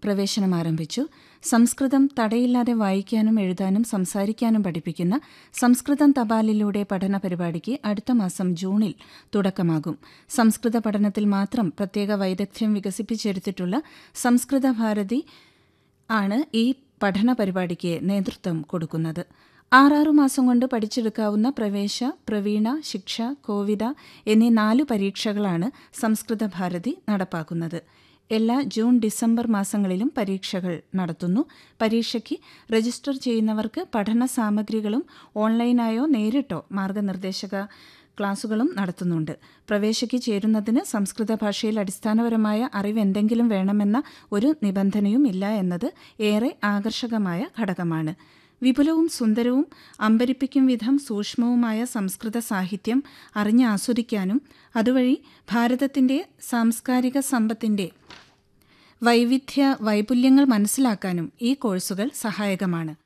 പ്രവേശനം ആരംഭിച്ചു സംസ്കൃതം തടയില്ലാതെ വായിക്കാനും എഴുതാനും സംസാരിക്കാനും പഠിപ്പിക്കുന്ന സംസ്കൃതം തപാലിലൂടെ പഠന പരിപാടിക്ക് അടുത്ത മാസം ജൂണിൽ തുടക്കമാകും സംസ്കൃത പഠനത്തിൽ മാത്രം പ്രത്യേക വൈദഗ്ധ്യം വികസിപ്പിച്ചെടുത്തിട്ടുള്ള സംസ്കൃത ഭാരതി ആണ് ഈ പഠന പരിപാടിക്ക് നേതൃത്വം കൊടുക്കുന്നത് ആറാറു മാസം കൊണ്ട് പഠിച്ചെടുക്കാവുന്ന പ്രവേശ പ്രവീണ ശിക്ഷ കോവിത എന്നീ നാല് പരീക്ഷകളാണ് സംസ്കൃത ഭാരതി നടപ്പാക്കുന്നത് എല്ലാ ജൂൺ ഡിസംബർ മാസങ്ങളിലും പരീക്ഷകൾ നടത്തുന്നു പരീക്ഷയ്ക്ക് രജിസ്റ്റർ ചെയ്യുന്നവർക്ക് പഠന സാമഗ്രികളും ഓൺലൈനായോ നേരിട്ടോ മാർഗനിർദ്ദേശക ക്ലാസുകളും നടത്തുന്നുണ്ട് പ്രവേശയ്ക്ക് ചേരുന്നതിന് സംസ്കൃത ഭാഷയിൽ അടിസ്ഥാനപരമായ അറിവ് എന്തെങ്കിലും വേണമെന്ന ഒരു നിബന്ധനയും ഇല്ല എന്നത് ഏറെ ആകർഷകമായ ഘടകമാണ് വിപുലവും സുന്ദരവും അമ്പരിപ്പിക്കും വിധം സൂക്ഷ്മവുമായ സംസ്കൃത സാഹിത്യം അറിഞ്ഞ് ആസ്വദിക്കാനും അതുവഴി ഭാരതത്തിൻ്റെ സാംസ്കാരിക സമ്പത്തിൻ്റെ വൈവിധ്യ വൈപുല്യങ്ങൾ മനസ്സിലാക്കാനും ഈ കോഴ്സുകൾ സഹായകമാണ്